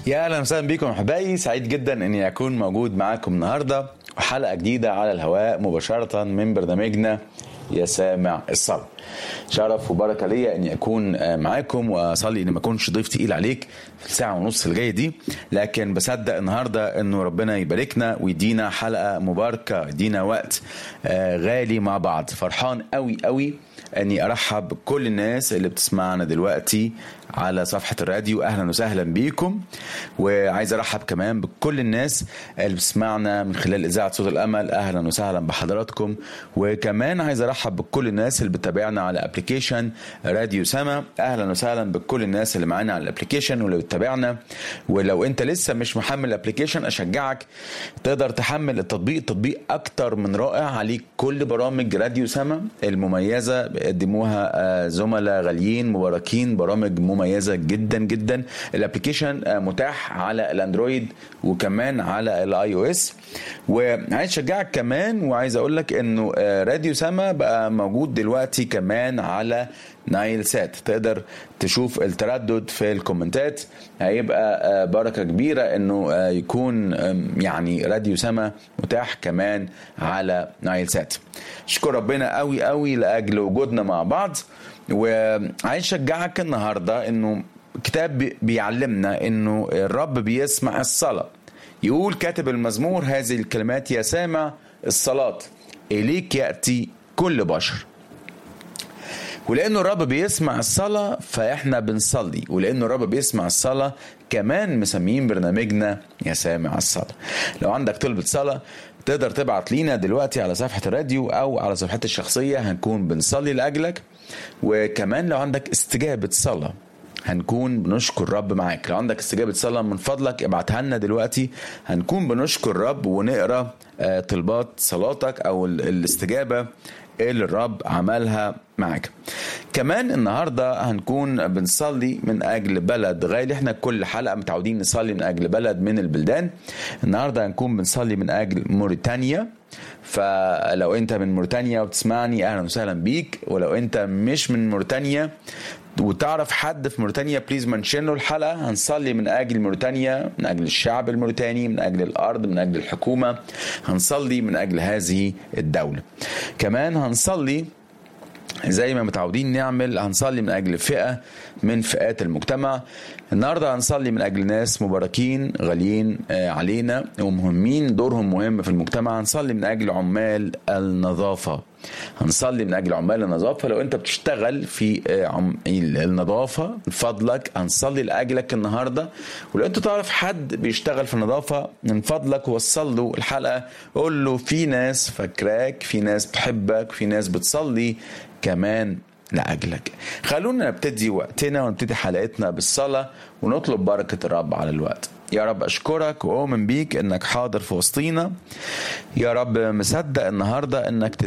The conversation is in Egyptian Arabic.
يا اهلا وسهلا بكم احبائي سعيد جدا اني اكون موجود معاكم النهارده وحلقه جديده على الهواء مباشره من برنامجنا يا سامع الصلاة شرف وبركة ليا اني اكون معاكم واصلي اني ما اكونش ضيف تقيل عليك في الساعة ونص الجاية دي لكن بصدق النهاردة انه ربنا يباركنا ويدينا حلقة مباركة يدينا وقت غالي مع بعض فرحان قوي قوي اني ارحب بكل الناس اللي بتسمعنا دلوقتي على صفحة الراديو اهلا وسهلا بيكم وعايز ارحب كمان بكل الناس اللي بتسمعنا من خلال اذاعة صوت الامل اهلا وسهلا بحضراتكم وكمان عايز ارحب بكل الناس اللي بتتابعنا على ابلكيشن راديو سما اهلا وسهلا بكل الناس اللي معانا على الابلكيشن واللي بتتابعنا ولو انت لسه مش محمل الابلكيشن اشجعك تقدر تحمل التطبيق التطبيق اكتر من رائع عليك كل برامج راديو سما المميزه بيقدموها زملاء غاليين مباركين برامج مميزه جدا جدا الابلكيشن متاح على الاندرويد وكمان على الاي او اس وعايز اشجعك كمان وعايز اقول لك انه راديو سما بقى موجود دلوقتي كمان على نايل سات تقدر تشوف التردد في الكومنتات هيبقى بركه كبيره انه يكون يعني راديو سما متاح كمان على نايل سات اشكر ربنا قوي قوي لاجل وجودنا مع بعض وعايز اشجعك النهارده انه كتاب بيعلمنا انه الرب بيسمع الصلاه يقول كاتب المزمور هذه الكلمات يا سامع الصلاه اليك ياتي كل بشر ولانه الرب بيسمع الصلاه فاحنا بنصلي ولانه الرب بيسمع الصلاه كمان مسميين برنامجنا يا سامع الصلاه لو عندك طلبه صلاه تقدر تبعت لينا دلوقتي على صفحه الراديو او على صفحتي الشخصيه هنكون بنصلي لاجلك وكمان لو عندك استجابه صلاه هنكون بنشكر الرب معاك لو عندك استجابة صلاة من فضلك ابعتها لنا دلوقتي هنكون بنشكر الرب ونقرا طلبات صلاتك او الاستجابة اللي الرب عملها معاك كمان النهاردة هنكون بنصلي من أجل بلد غالي احنا كل حلقة متعودين نصلي من أجل بلد من البلدان النهاردة هنكون بنصلي من أجل موريتانيا فلو انت من موريتانيا وبتسمعني اهلا وسهلا بيك ولو انت مش من موريتانيا وتعرف حد في موريتانيا بليز منشن له الحلقه هنصلي من اجل موريتانيا من اجل الشعب الموريتاني من اجل الارض من اجل الحكومه هنصلي من اجل هذه الدوله كمان هنصلي زي ما متعودين نعمل هنصلي من اجل فئه من فئات المجتمع النهارده هنصلي من اجل ناس مباركين غاليين علينا ومهمين دورهم مهم في المجتمع هنصلي من اجل عمال النظافه هنصلي من اجل عمال النظافه لو انت بتشتغل في النظافه من فضلك هنصلي لاجلك النهارده ولو انت تعرف حد بيشتغل في النظافه من فضلك وصل له الحلقه قول له في ناس فاكراك في ناس بتحبك في ناس بتصلي كمان لأجلك خلونا نبتدي وقتنا ونبتدي حلقتنا بالصلاة ونطلب بركة الرب على الوقت يا رب أشكرك وأؤمن بيك إنك حاضر في وسطينا يا رب مصدق النهاردة إنك